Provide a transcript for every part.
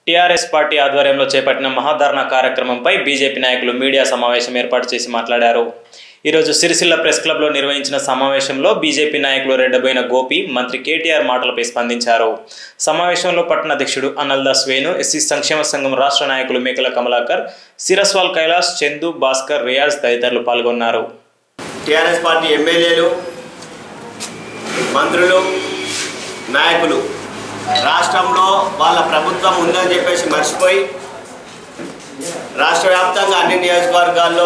TRS party ఆధ్వర్యంలో చేపట్టిన మహాధరణ కార్యక్రమంపై బీజేపీ నాయకులు మీడియా సమావేశం ఏర్పాటు చేసి మాట్లాడారు ఈరోజు సిరిసిల్ల ప్రెస్ క్లబ్లో నిర్వహించిన సమావేశంలో బీజేపీ నాయకులు రెడ్డబోయిన గోపి మంత్రి కేటీఆర్ మాటలపై స్పందించారు సమావేశంలో పట్టణ అధ్యక్షుడు అన్నల్దాస్ వేణు ఎస్సీ సంక్షేమ సంఘం రాష్ట్ర నాయకులు మేకల కమలాకర్ సిరస్వాల్ కైలాస్ చందు భాస్కర్ రియాజ్ తదితరులు పాల్గొన్నారు టీఆర్ఎస్ పార్టీ ఎమ్మెల్యేలు మంత్రులు నాయకులు రాష్ట్రంలో వాళ్ళ ప్రభుత్వం ఉందని చెప్పేసి మర్చిపోయి రాష్ట్ర వ్యాప్తంగా అన్ని నియోజకవర్గాల్లో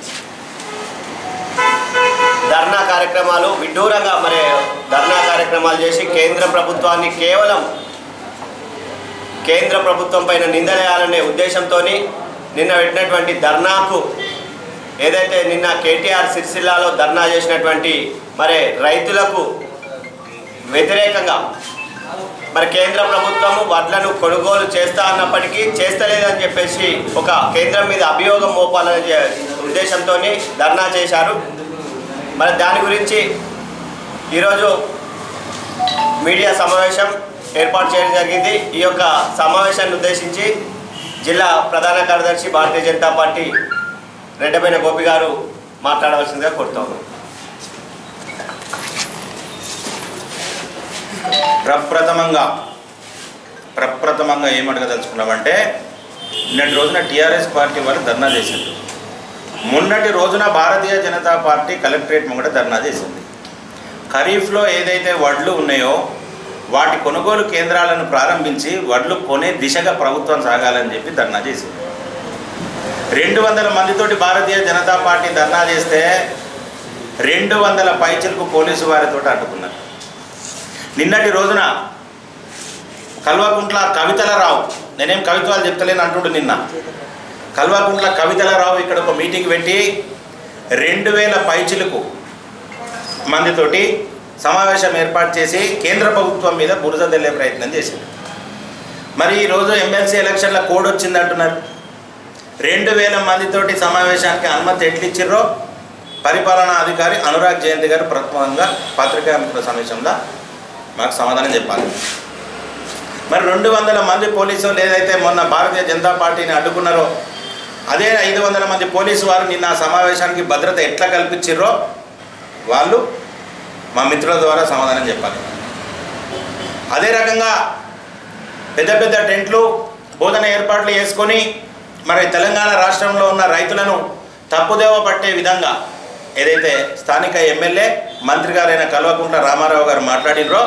ధర్నా కార్యక్రమాలు విడ్డూరంగా మరి ధర్నా కార్యక్రమాలు చేసి కేంద్ర ప్రభుత్వాన్ని కేవలం కేంద్ర ప్రభుత్వం పైన నిందలేయాలనే ఉద్దేశంతో నిన్న పెట్టినటువంటి ధర్నాకు ఏదైతే నిన్న కేటీఆర్ సిరిసిల్లాలో ధర్నా చేసినటువంటి మరి రైతులకు వ్యతిరేకంగా మరి కేంద్ర ప్రభుత్వము వడ్లను కొనుగోలు చేస్తా అన్నప్పటికీ చేస్తలేదని చెప్పేసి ఒక కేంద్రం మీద అభియోగం మోపాలనే చే- ఉద్దేశంతో ధర్నా చేశారు మరి దాని గురించి ఈరోజు మీడియా సమావేశం ఏర్పాటు చేయడం జరిగింది ఈ యొక్క సమావేశాన్ని ఉద్దేశించి జిల్లా ప్రధాన కార్యదర్శి భారతీయ జనతా పార్టీ రెడ్డమైన గోపి గారు మాట్లాడవలసిందిగా కోరుతాను ప్రప్రథమంగా ప్రప్రథమంగా ఏమడగదలుచుకున్నామంటే నిన్నటి రోజున టీఆర్ఎస్ పార్టీ వాళ్ళు ధర్నా చేసింది మొన్నటి రోజున భారతీయ జనతా పార్టీ కలెక్టరేట్ ముంగట ధర్నా చేసింది ఖరీఫ్లో ఏదైతే వడ్లు ఉన్నాయో వాటి కొనుగోలు కేంద్రాలను ప్రారంభించి వడ్లు కొనే దిశగా ప్రభుత్వం సాగాలని చెప్పి ధర్నా చేసింది రెండు వందల మందితోటి భారతీయ జనతా పార్టీ ధర్నా చేస్తే రెండు వందల పైచలకు పోలీసు వారితో అడ్డుకున్నారు నిన్నటి రోజున కల్వకుంట్ల కవితల రావు నేనేం కవిత్వాలు చెప్తలేను అంటుండు నిన్న కల్వకుంట్ల కవితల రావు ఇక్కడ ఒక మీటింగ్ పెట్టి రెండు వేల పైచిలకు మందితోటి సమావేశం ఏర్పాటు చేసి కేంద్ర ప్రభుత్వం మీద బురద తెల్లే ప్రయత్నం చేసింది మరి ఈరోజు ఎమ్మెల్సీ ఎలక్షన్ల కోడ్ వచ్చింది అంటున్నారు రెండు వేల మందితోటి సమావేశానికి అనుమతి ఎట్లిచ్చిర్రో పరిపాలనా అధికారి అనురాగ్ జయంతి గారు ప్రథమంగా పత్రికా మిత్రుల సమావేశంలో మాకు సమాధానం చెప్పాలి మరి రెండు వందల మంది పోలీసులు ఏదైతే మొన్న భారతీయ జనతా పార్టీని అడ్డుకున్నారో అదే ఐదు వందల మంది పోలీసు వారు నిన్న ఆ సమావేశానికి భద్రత ఎట్లా కల్పించిర్రో వాళ్ళు మా మిత్రుల ద్వారా సమాధానం చెప్పాలి అదే రకంగా పెద్ద పెద్ద టెంట్లు బోధన ఏర్పాట్లు చేసుకొని మరి తెలంగాణ రాష్ట్రంలో ఉన్న రైతులను తప్పుదేవ పట్టే విధంగా ఏదైతే స్థానిక ఎమ్మెల్యే మంత్రి గారైన కల్వకుంట్ల రామారావు గారు మాట్లాడినరో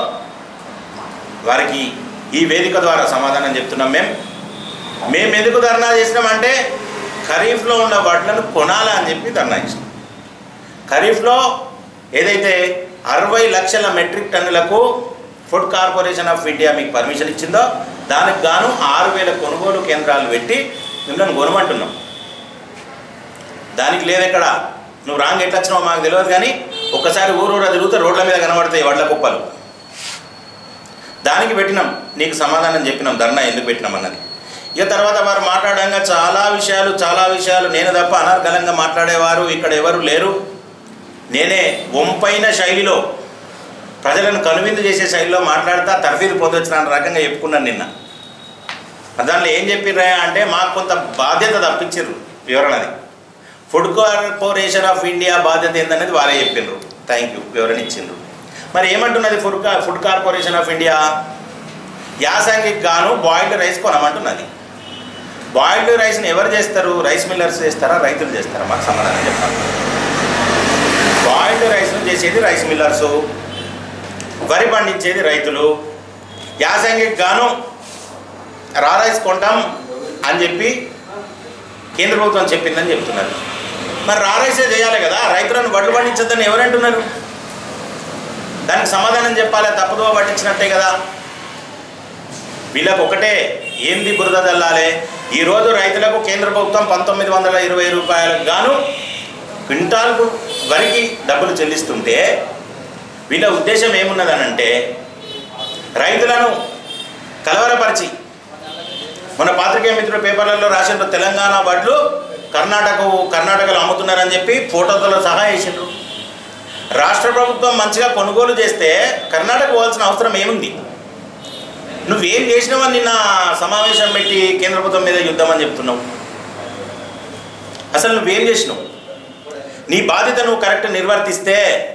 వారికి ఈ వేదిక ద్వారా సమాధానం చెప్తున్నాం మేము మేము ఎందుకు ధర్నా చేసినామంటే ఖరీఫ్లో ఉన్న వడ్లను కొనాలా అని చెప్పి ధర్నా చేసినాం ఖరీఫ్లో ఏదైతే అరవై లక్షల మెట్రిక్ టన్నులకు ఫుడ్ కార్పొరేషన్ ఆఫ్ ఇండియా మీకు పర్మిషన్ ఇచ్చిందో దానికి గాను ఆరు వేల కొనుగోలు కేంద్రాలు పెట్టి మిమ్మల్ని కొనమంటున్నాం దానికి లేదెక్కడ నువ్వు రాంగ్ ఎట్లా వచ్చినావు మాకు తెలియదు కానీ ఒక్కసారి ఊరూరా తిరిగితే రోడ్ల మీద కనబడతాయి వడ్ల కుప్పలు దానికి పెట్టినాం నీకు సమాధానం చెప్పినాం ధర్నా ఎందుకు పెట్టినాం అన్నది ఇక తర్వాత వారు మాట్లాడంగా చాలా విషయాలు చాలా విషయాలు నేను తప్ప అనర్గళంగా మాట్లాడేవారు ఇక్కడ ఎవరు లేరు నేనే వంపైన శైలిలో ప్రజలను కనువిందు చేసే శైలిలో మాట్లాడుతా తర్ఫీదు పొందొచ్చిన రకంగా చెప్పుకున్నాను నిన్న మరి దాంట్లో ఏం చెప్పిర్రా అంటే మాకు కొంత బాధ్యత తప్పించారు వివరణది ఫుడ్ కార్పొరేషన్ ఆఫ్ ఇండియా బాధ్యత ఏందనేది వారే చెప్పిండ్రు థ్యాంక్ యూ వివరణ ఇచ్చిండ్రు మరి ఏమంటున్నది ఫుడ్ కా ఫుడ్ కార్పొరేషన్ ఆఫ్ ఇండియా యాసంగికి గాను బాయిల్డ్ రైస్ కొనమంటున్నది బాయిల్డ్ రైస్ని ఎవరు చేస్తారు రైస్ మిల్లర్స్ చేస్తారా రైతులు చేస్తారా మాకు సమాధానం చెప్పాలి బాయిల్డ్ రైస్ను చేసేది రైస్ మిల్లర్సు వరి పండించేది రైతులు యాసంగికి గాను రా రైస్ కొంటాం అని చెప్పి కేంద్ర ప్రభుత్వం చెప్పిందని చెప్తున్నారు మరి రా రైసే చేయాలి కదా రైతులను వడ్లు పండించొద్దని ఎవరంటున్నారు దానికి సమాధానం చెప్పాలి తప్పుదో పట్టించినట్టే కదా వీళ్ళకు ఒకటే ఏంది బురద చల్లాలి ఈరోజు రైతులకు కేంద్ర ప్రభుత్వం పంతొమ్మిది వందల ఇరవై రూపాయలకు గాను క్వింటాల్కు వరికి డబ్బులు చెల్లిస్తుంటే వీళ్ళ ఉద్దేశం ఏమున్నదనంటే రైతులను కలవరపరిచి మన పాత్రికేయ మిత్రుల పేపర్లలో రాసిన తెలంగాణ వడ్లు కర్ణాటక కర్ణాటకలో అమ్ముతున్నారని చెప్పి ఫోటోతో సహా వేసిండ్రు రాష్ట్ర ప్రభుత్వం మంచిగా కొనుగోలు చేస్తే కర్ణాటక పోవాల్సిన అవసరం ఏముంది నువ్వేం చేసినావని నిన్న సమావేశం పెట్టి కేంద్ర ప్రభుత్వం మీద యుద్ధం అని చెప్తున్నావు అసలు నువ్వేం చేసినావు నీ బాధ్యత నువ్వు కరెక్ట్ నిర్వర్తిస్తే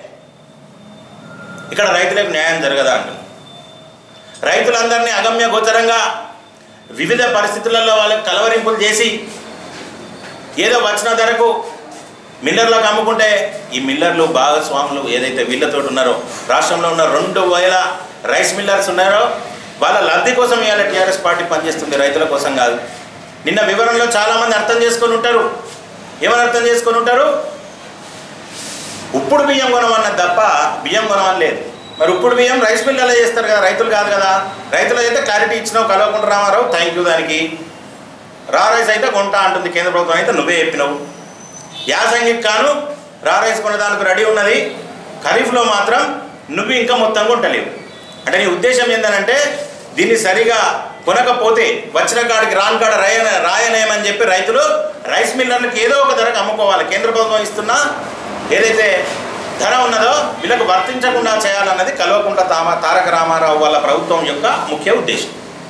ఇక్కడ రైతులకు న్యాయం జరగదా అంటున్నావు రైతులందరినీ అగమ్య గోచరంగా వివిధ పరిస్థితులలో వాళ్ళకి కలవరింపులు చేసి ఏదో వచ్చిన ధరకు మిల్లర్లకు అమ్ముకుంటే ఈ మిల్లర్లు భాగస్వాములు ఏదైతే వీళ్ళతో ఉన్నారో రాష్ట్రంలో ఉన్న రెండు వేల రైస్ మిల్లర్స్ ఉన్నారో వాళ్ళ లబ్ధి కోసం ఇవాళ టీఆర్ఎస్ పార్టీ పనిచేస్తుంది రైతుల కోసం కాదు నిన్న వివరంలో చాలామంది అర్థం చేసుకొని ఉంటారు ఏమని అర్థం చేసుకొని ఉంటారు ఉప్పుడు బియ్యం కొనమన్నది తప్ప బియ్యం కొనమని లేదు మరి ఉప్పుడు బియ్యం రైస్ మిల్ ఎలా చేస్తారు కదా రైతులు కాదు కదా రైతులు అయితే క్లారిటీ ఇచ్చినావు కలవకుండా రామారావు థ్యాంక్ యూ దానికి రా రైస్ అయితే కొంటా అంటుంది కేంద్ర ప్రభుత్వం అయితే నువ్వే చెప్పినావు యాసంగికి కాను రా రైస్ కొనడానికి రెడీ ఉన్నది ఖరీఫ్లో మాత్రం నువ్వు ఇంకా మొత్తం కొంటలేవు అంటే నీ ఉద్దేశం ఏంటంటే దీన్ని సరిగా కొనకపోతే వచ్చిన కాడికి రాని కాడ రాయన రాయనేమని చెప్పి రైతులు రైస్ మిల్లర్లకు ఏదో ఒక ధరకు అమ్ముకోవాలి కేంద్ర ప్రభుత్వం ఇస్తున్న ఏదైతే ధర ఉన్నదో వీళ్ళకు వర్తించకుండా చేయాలన్నది కల్వకుంట్ల తామ తారక రామారావు వాళ్ళ ప్రభుత్వం యొక్క ముఖ్య ఉద్దేశం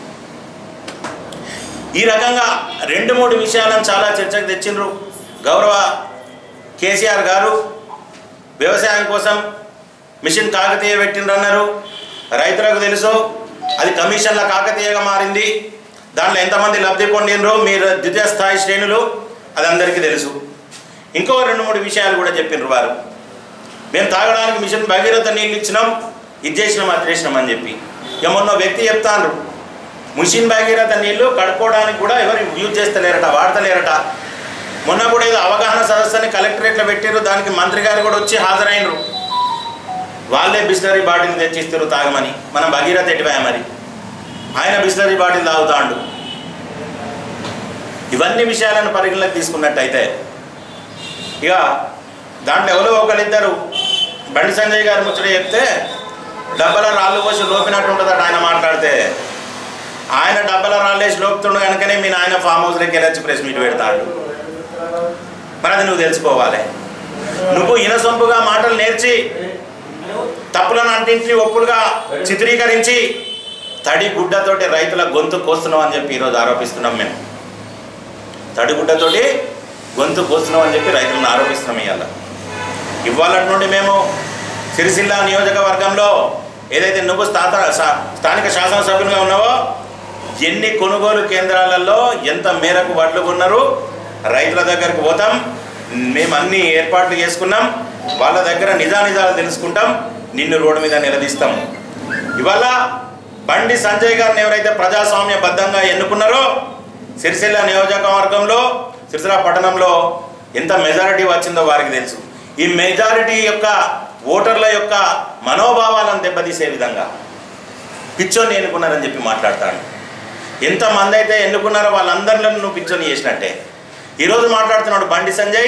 ఈ రకంగా రెండు మూడు విషయాలను చాలా చర్చకు తెచ్చిండ్రు గౌరవ కేసీఆర్ గారు వ్యవసాయం కోసం మిషన్ కాకతీయ పెట్టిండ్రన్నారు రైతులకు తెలుసు అది కమిషన్ల కాకతీయగా మారింది దాంట్లో ఎంతమంది లబ్ధి పొందినరో మీరు ద్వితీయ స్థాయి శ్రేణులు అది అందరికీ తెలుసు ఇంకో రెండు మూడు విషయాలు కూడా చెప్పిండ్రు వారు మేము తాగడానికి మిషన్ భగీరథ నీళ్ళు ఇచ్చినాం ఇది చేసినాం అది చేసినాం అని చెప్పి ఇక మొన్న వ్యక్తి చెప్తాను మిషన్ భగీరథ నీళ్లు కడుక్కోవడానికి కూడా ఎవరు యూజ్ చేస్తలేరట వాడతలేరట మొన్న కూడా ఏదో అవగాహన సదస్సుని కలెక్టరేట్లో పెట్టారు దానికి మంత్రి గారు కూడా వచ్చి హాజరైనరు వాళ్ళే బిస్లరీ బాటిల్ తెచ్చిస్తారు తాగమని మనం భగీరథ ఎట్టిపోయా మరి ఆయన బిస్లరీ బాటిల్ తాగుతాండు ఇవన్నీ విషయాలను పరిగణలోకి తీసుకున్నట్టయితే ఇక దాంట్లో ఎవరో ఒకరిద్దరు బండి సంజయ్ గారు ముచ్చట చెప్తే డబ్బల రాళ్ళు పోసి లోపినట్టు ఉంటుందట ఆయన మాట్లాడితే ఆయన డబ్బల రాళ్ళేసి లోపుతుండు కనుకనే మీ నాయన ఫామ్ హౌస్లోకి వెళ్ళొచ్చి ప్రెస్ మీట్ పెడతాడు మరి అది నువ్వు తెలుసుకోవాలి నువ్వు ఇనసొంపుగా మాటలు నేర్చి తప్పులను అంటించి ఒప్పులుగా చిత్రీకరించి తడి గుడ్డతోటి రైతుల గొంతు కోస్తున్నాం అని చెప్పి ఈరోజు ఆరోపిస్తున్నాం మేము తడి గుడ్డతోటి గొంతు కోస్తున్నాం అని చెప్పి రైతులను ఆరోపిస్తున్నాం ఇవాళ ఇవాళ నుండి మేము సిరిసిల్ల నియోజకవర్గంలో ఏదైతే నువ్వు స్థాత సా- స్థానిక శాసనసభ్యులుగా ఉన్నావో ఎన్ని కొనుగోలు కేంద్రాలలో ఎంత మేరకు వడ్లు కొన్నారు రైతుల దగ్గరకు పోతాం మేము అన్ని ఏర్పాట్లు చేసుకున్నాం వాళ్ళ దగ్గర నిజానిజాలు తెలుసుకుంటాం నిన్ను రోడ్డు మీద నిలదీస్తాం ఇవాళ బండి సంజయ్ గారిని ఎవరైతే ప్రజాస్వామ్యబద్ధంగా ఎన్నుకున్నారో సిరిసిల్ల నియోజకవర్గంలో సిరిసిల్ల పట్టణంలో ఎంత మెజారిటీ వచ్చిందో వారికి తెలుసు ఈ మెజారిటీ యొక్క ఓటర్ల యొక్క మనోభావాలను దెబ్బతీసే విధంగా పిచ్చోని ఎన్నుకున్నారని చెప్పి మాట్లాడతాడు ఎంతమంది అయితే ఎన్నుకున్నారో వాళ్ళందరిలో నువ్వు పిచ్చోని చేసినట్టే ఈరోజు మాట్లాడుతున్నాడు బండి సంజయ్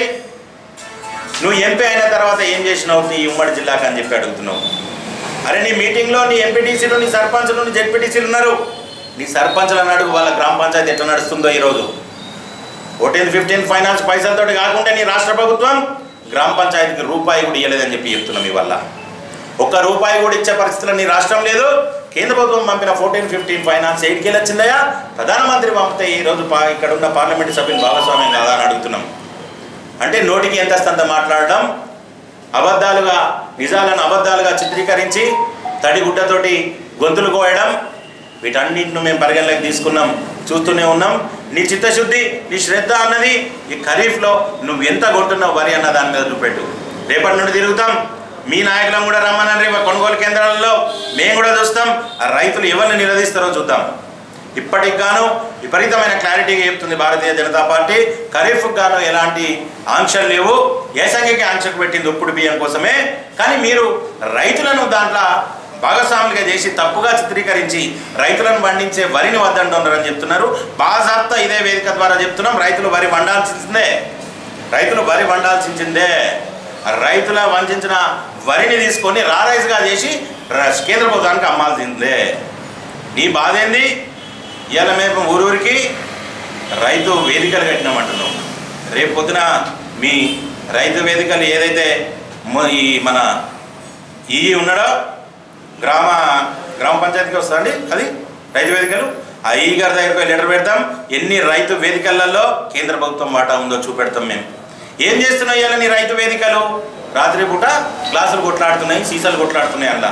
నువ్వు ఎంపీ అయిన తర్వాత ఏం చేసినావు నీ ఉమ్మడి జిల్లాకు అని చెప్పి అడుగుతున్నావు అరే నీ మీటింగ్లో నీ ఎంపీటీసీలు నీ సర్పంచులు నీ జెడ్పీటీసీలు ఉన్నారు నీ సర్పంచులను అడుగు వాళ్ళ గ్రామ పంచాయతీ ఎట్లా నడుస్తుందో ఈరోజు ఫోర్టీన్ ఫిఫ్టీన్ ఫైనాన్స్ పైసలతోటి కాకుండా నీ రాష్ట్ర ప్రభుత్వం గ్రామ పంచాయతీకి రూపాయి కూడా ఇవ్వలేదని చెప్పి చెప్తున్నాం ఇవల్ల ఒక్క రూపాయి కూడా ఇచ్చే పరిస్థితులు నీ రాష్ట్రం లేదు కేంద్ర ప్రభుత్వం పంపిన ఫోర్టీన్ ఫిఫ్టీన్ ఫైనాన్స్ ఎయిట్కి వచ్చిందయా ప్రధానమంత్రి పంపితే ఈరోజు పా ఇక్కడ ఉన్న పార్లమెంట్ సభ్యుని భాగస్వామ్యం కాదా అని అడుగుతున్నాం అంటే నోటికి ఎంత అంత మాట్లాడడం అబద్ధాలుగా నిజాలను అబద్ధాలుగా చిత్రీకరించి తడిగుడ్డతోటి గొంతులు కోయడం వీటన్నిటిని మేము పరిగణలోకి తీసుకున్నాం చూస్తూనే ఉన్నాం నీ చిత్తశుద్ధి నీ శ్రద్ధ అన్నది ఈ ఖరీఫ్లో నువ్వు ఎంత కొంటున్నావు వరి అన్న దాని మీద చూపెట్టు రేపటి నుండి తిరుగుతాం మీ నాయకులను కూడా రమ్మనండి కొనుగోలు కేంద్రాలలో మేము కూడా చూస్తాం ఆ రైతులు ఎవరిని నిలదీస్తారో చూద్దాం ఇప్పటికి గాను విపరీతమైన క్లారిటీగా చెప్తుంది భారతీయ జనతా పార్టీ ఖరీఫ్కి గాను ఎలాంటి ఆంక్షలు లేవు ఏసంగికి ఆంక్షకు పెట్టింది ఉప్పుడు బియ్యం కోసమే కానీ మీరు రైతులను దాంట్లో భాగస్వాములుగా చేసి తప్పుగా చిత్రీకరించి రైతులను పండించే వరిని వద్దంటున్నారని చెప్తున్నారు బాజాప్తా ఇదే వేదిక ద్వారా చెప్తున్నాం రైతులు వరి వండాల్సిందే రైతులు వరి వండాల్సిందే రైతుల వంచిన వరిని తీసుకొని రారైస్గా చేసి ర- కేంద్ర ప్రభుత్వానికి అమ్మాల్సిందే నీ బాధ ఏంది ఇవాళ మేము ఊరూరికి రైతు వేదికలు కట్టినామంటున్నాం రేపు పొద్దున మీ రైతు వేదికలు ఏదైతే మొ- ఈ మన ఈ ఉన్నాడో గ్రామ గ్రామ పంచాయతీకి వస్తుందండి అది రైతు వేదికలు ఆ ఈ గారి దగ్గరకు పోయి లెటర్ పెడతాం ఎన్ని రైతు వేదికలలో కేంద్ర ప్రభుత్వం వాటా ఉందో చూపెడతాం మేము ఏం చేస్తున్నాయి ఇవాళ నీ రైతు వేదికలు రాత్రి పూట గ్లాసులు కొట్లాడుతున్నాయి సీసాలు కొట్లాడుతున్నాయి అలా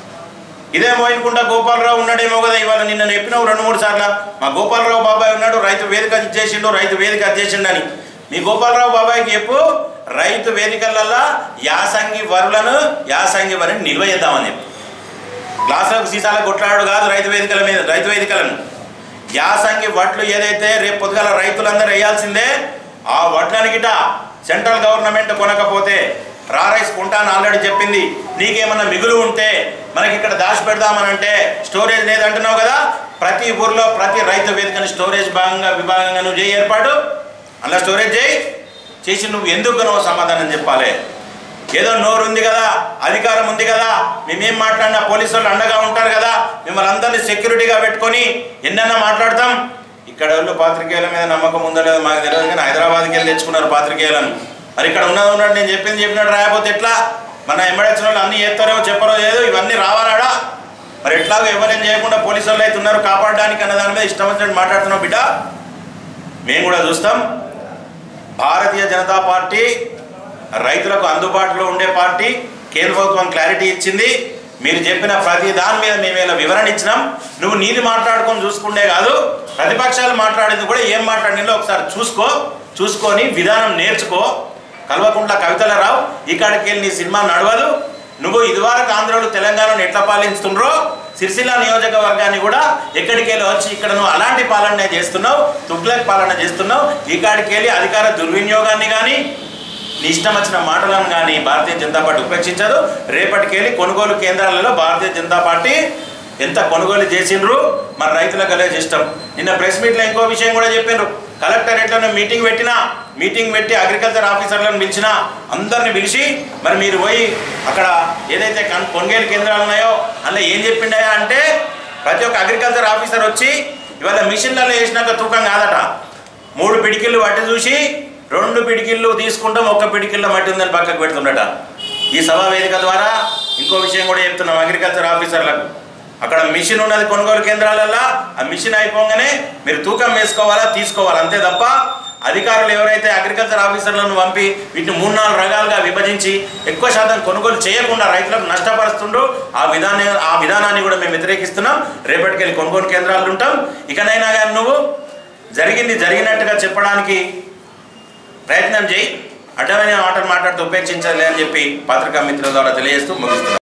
ఇదే మోయినకుంట గోపాలరావు ఉన్నాడేమో కదా ఇవాళ నిన్న చెప్పినావు రెండు మూడు సార్లు మా గోపాలరావు బాబాయ్ ఉన్నాడు రైతు వేదిక అది చేసిండు రైతు వేదిక అది చేసిండు అని మీ గోపాలరావు బాబాయ్కి చెప్పు రైతు వేదికలల్లో యాసంగి వరులను యాసంగి వరిని నిల్వ చేద్దామని చెప్పు గ్లాసులకు సీసాలకు కొట్లాడు కాదు రైతు వేదికల మీద రైతు వేదికలను యాసంగి వడ్లు ఏదైతే రేపు పొద్దుగాల రైతులందరూ వేయాల్సిందే ఆ వడ్లని గిట సెంట్రల్ గవర్నమెంట్ కొనకపోతే రా రైస్ కొంటాను ఆల్రెడీ చెప్పింది నీకేమన్నా మిగులు ఉంటే మనకి ఇక్కడ దాచి పెడదామని అంటే స్టోరేజ్ లేదంటున్నావు కదా ప్రతి ఊర్లో ప్రతి రైతు వేదికని స్టోరేజ్ భాగంగా విభాగంగా నువ్వు చేయి ఏర్పాటు అలా స్టోరేజ్ చేయి చేసి నువ్వు ఎందుకు నువ్వు సమాధానం చెప్పాలి ఏదో నోరు ఉంది కదా అధికారం ఉంది కదా మేమేం మాట్లాడినా పోలీసు వాళ్ళు అండగా ఉంటారు కదా మిమ్మల్ని అందరినీ సెక్యూరిటీగా పెట్టుకొని ఎన్నైనా మాట్లాడతాం ఇక్కడ వాళ్ళు పాత్రికేయుల మీద నమ్మకం ఉందో లేదో మాకు తెలియదు కానీ హైదరాబాద్కి వెళ్ళి తెచ్చుకున్నారు పాత్రికేయులను మరి ఇక్కడ ఉన్నది ఉన్నట్టు నేను చెప్పింది చెప్పినట్టు రాయకపోతే ఎట్లా మన ఎంబడచ్చిన వాళ్ళు అన్నీ చేస్తారో చెప్పరో ఏదో ఇవన్నీ రావాలాడా మరి ఎట్లాగో ఎవరేం చేయకుండా పోలీసు వాళ్ళు అయితే ఉన్నారు కాపాడడానికి అన్న దాని మీద ఇష్టం వచ్చినట్టు మాట్లాడుతున్నావు బిడ్డ మేము కూడా చూస్తాం భారతీయ జనతా పార్టీ రైతులకు అందుబాటులో ఉండే పార్టీ కేంద్ర ప్రభుత్వం క్లారిటీ ఇచ్చింది మీరు చెప్పిన ప్రతి దాని మీద మేము ఇలా వివరణ ఇచ్చినాం నువ్వు నీది మాట్లాడుకొని చూసుకుంటే కాదు ప్రతిపక్షాలు మాట్లాడేది కూడా ఏం మాట్లాడినో ఒకసారి చూసుకో చూసుకొని విధానం నేర్చుకో కల్వకుంట్ల కవితల రావు ఇక్కడికి వెళ్ళి నీ సినిమా నడవదు నువ్వు ఇదివరకు ఆంధ్రలో తెలంగాణను ఎట్లా పాలిస్తుండ్రో సిరిసిల్ల నియోజకవర్గాన్ని కూడా ఎక్కడికి వెళ్ళి వచ్చి ఇక్కడ నువ్వు అలాంటి పాలన చేస్తున్నావు తుగ్లక్ పాలన చేస్తున్నావు ఇక్కడికి వెళ్ళి అధికార దుర్వినియోగాన్ని కానీ నీ ఇష్టం వచ్చిన మాటలను కానీ భారతీయ జనతా పార్టీ ఉపేక్షించదు రేపటికెళ్ళి కొనుగోలు కేంద్రాలలో భారతీయ జనతా పార్టీ ఎంత కొనుగోలు చేసిండ్రు మరి రైతులకు కలిగే ఇష్టం నిన్న ప్రెస్ మీట్లో ఇంకో విషయం కూడా చెప్పిండ్రు కలెక్టరేట్లో మీటింగ్ పెట్టినా మీటింగ్ పెట్టి అగ్రికల్చర్ ఆఫీసర్లను పిలిచినా అందరిని పిలిచి మరి మీరు పోయి అక్కడ ఏదైతే కన్- కొనుగోలు కేంద్రాలు ఉన్నాయో అందులో ఏం చెప్పిండాయా అంటే ప్రతి ఒక్క అగ్రికల్చర్ ఆఫీసర్ వచ్చి ఇవాళ మిషన్లలో వేసినాక తూకం కాదట మూడు పిడికిళ్ళు వట్టి చూసి రెండు పిడికిళ్ళు తీసుకుంటాం ఒక్క పిడికిళ్ళ మట్టి ఉందని పక్కకు పెడుతుండట ఈ సభా వేదిక ద్వారా ఇంకో విషయం కూడా చెప్తున్నాం అగ్రికల్చర్ ఆఫీసర్లకు అక్కడ మిషన్ ఉన్నది కొనుగోలు కేంద్రాలల్లో ఆ మిషన్ అయిపోగానే మీరు తూకం వేసుకోవాలా తీసుకోవాలా అంతే తప్ప అధికారులు ఎవరైతే అగ్రికల్చర్ ఆఫీసర్లను పంపి వీటిని మూడు నాలుగు రకాలుగా విభజించి ఎక్కువ శాతం కొనుగోలు చేయకుండా రైతులకు నష్టపరుస్తుండ్రు ఆ విధాన్ని ఆ విధానాన్ని కూడా మేము వ్యతిరేకిస్తున్నాం రేపటికెళ్ళి కొనుగోలు కేంద్రాలు ఉంటాం ఇకనైనా కానీ నువ్వు జరిగింది జరిగినట్టుగా చెప్పడానికి ప్రయత్నం చేయి అడ్డమైన మాటలు మాట్లాడుతూ ఉపేక్షించాలి అని చెప్పి పత్రికా మిత్రుల ద్వారా తెలియజేస్తూ ముగిస్తున్నాం